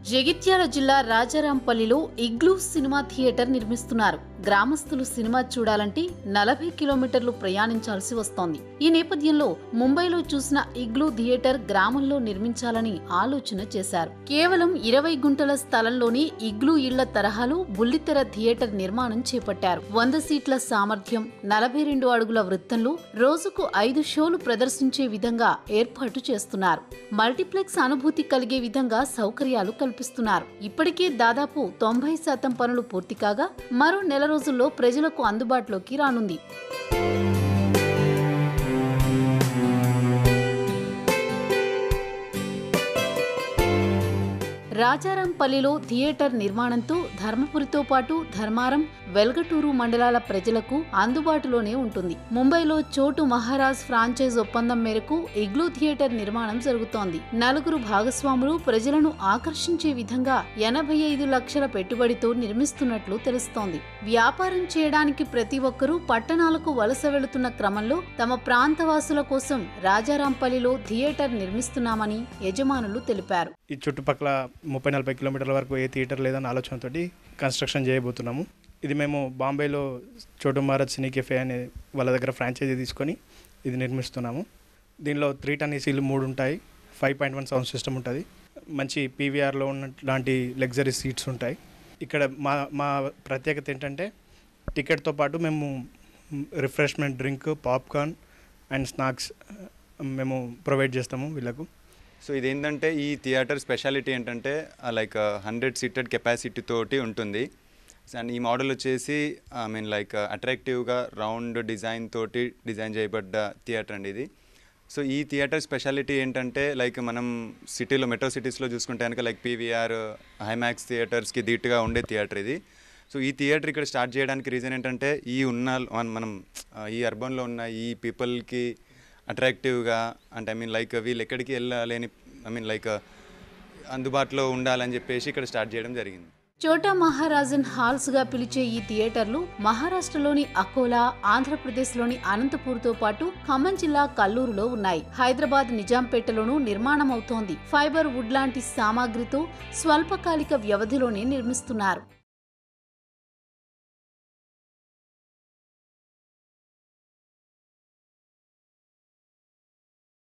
జగిత్యాల జిల్లా రాజారాంపల్లిలో igloo cinema theatre నిర్మిస్తున్నారు గ్రామస్తులు సినిమా చూడాలంటే నలభై కిలోమీటర్లు ప్రయాణించాల్సి వస్తోంది ఈ నేపథ్యంలో ముంబైలో చూసిన ఇగ్లూ థియేటర్ గ్రామంలో నిర్మించాలని ఆలోచన చేశారు కేవలం ఇరవై గుంటల స్థలంలోనే ఇగ్లూ ఇళ్ల తరహాలో బుల్లితెర థియేటర్ నిర్మాణం చేపట్టారు వంద సీట్ల సామర్థ్యం నలభై రెండు అడుగుల వృత్తంలో రోజుకు ఐదు షోలు ప్రదర్శించే విధంగా ఏర్పాటు చేస్తున్నారు మల్టీప్లెక్స్ అనుభూతి కలిగే విధంగా సౌకర్యాలు కల్పిస్తున్నారు ఇప్పటికే దాదాపు తొంభై శాతం పనులు పూర్తి కాగా మరో నెల రోజుల్లో ప్రజలకు అందుబాటులోకి రానుంది రాజారాంపల్లిలో థియేటర్ నిర్మాణంతో ధర్మపురితో పాటు ధర్మారం వెల్గటూరు మండలాల ప్రజలకు అందుబాటులోనే ఉంటుంది ముంబైలో చోటు మహారాజ్ ఫ్రాంచైజ్ ఒప్పందం మేరకు ఇగ్లూ థియేటర్ నిర్మాణం జరుగుతోంది నలుగురు భాగస్వాములు ప్రజలను ఆకర్షించే విధంగా ఎనభై ఐదు లక్షల పెట్టుబడితో నిర్మిస్తున్నట్లు తెలుస్తోంది వ్యాపారం చేయడానికి ప్రతి ఒక్కరూ పట్టణాలకు వలస వెళుతున్న క్రమంలో తమ ప్రాంతవాసుల కోసం రాజారాంపల్లిలో థియేటర్ నిర్మిస్తున్నామని యజమానులు తెలిపారు ఈ చుట్టుపక్కల ముప్పై నలభై కిలోమీటర్ల వరకు ఏ థియేటర్ లేదన్న ఆలోచనతోటి కన్స్ట్రక్షన్ చేయబోతున్నాము ఇది మేము బాంబేలో చోటు మహారాజ్ సినీ కెఫే అనే వాళ్ళ దగ్గర ఫ్రాంచైజీ తీసుకొని ఇది నిర్మిస్తున్నాము దీనిలో త్రీ టన్ ఏసీలు మూడు ఉంటాయి five point one sound system ఉంటుంది మంచి పీవీఆర్లో ఉన్న లాంటి లగ్జరీ సీట్స్ ఉంటాయి ఇక్కడ మా మా ప్రత్యేకత ఏంటంటే టికెట్తో పాటు మేము refreshment drink popcorn and snacks మేము ప్రొవైడ్ చేస్తాము వీళ్ళకు సో ఇదేంటంటే ఈ థియేటర్ స్పెషాలిటీ ఏంటంటే లైక్ హండ్రెడ్ సీటెడ్ కెపాసిటీ తోటి ఉంటుంది అండ్ ఈ మోడల్ వచ్చేసి ఐ మీన్ లైక్ అట్రాక్టివ్గా రౌండ్ డిజైన్ తోటి డిజైన్ చేయబడ్డ థియేటర్ అండి ఇది సో ఈ థియేటర్ స్పెషాలిటీ ఏంటంటే లైక్ మనం సిటీలో మెట్రో సిటీస్లో చూసుకుంటే కనుక లైక్ పీవీఆర్ హైమాక్స్ థియేటర్స్కి ధీటుగా ఉండే థియేటర్ ఇది సో ఈ థియేటర్ ఇక్కడ స్టార్ట్ చేయడానికి రీజన్ ఏంటంటే ఈ ఉన్న మన- మనం ఆ, ఈ అర్బన్లో ఉన్న ఈ పీపుల్కి అట్రాక్టివ్గా అంటే ఐ మీన్ లైక్ వీళ్ళు ఎక్కడికి వెళ్ళలేని ఐ మీన్ లైక్ అందుబాటులో ఉండాలని చెప్పేసి ఇక్కడ స్టార్ట్ చేయడం జరిగింది చోటా మహారాజన్ హాల్స్ గా పిలిచే ఈ థియేటర్లు మహారాష్ట్రలోని అకోలా ఆంధ్రప్రదేశ్లోని అనంతపూర్తో పాటు ఖమ్మం జిల్లా కల్లూరులో ఉన్నాయి హైదరాబాద్ నిజాంపేటలోనూ నిర్మాణం అవుతోంది ఫైబర్ వుడ్ లాంటి సామాగ్రితో స్వల్పకాలిక వ్యవధిలోనే నిర్మిస్తున్నారు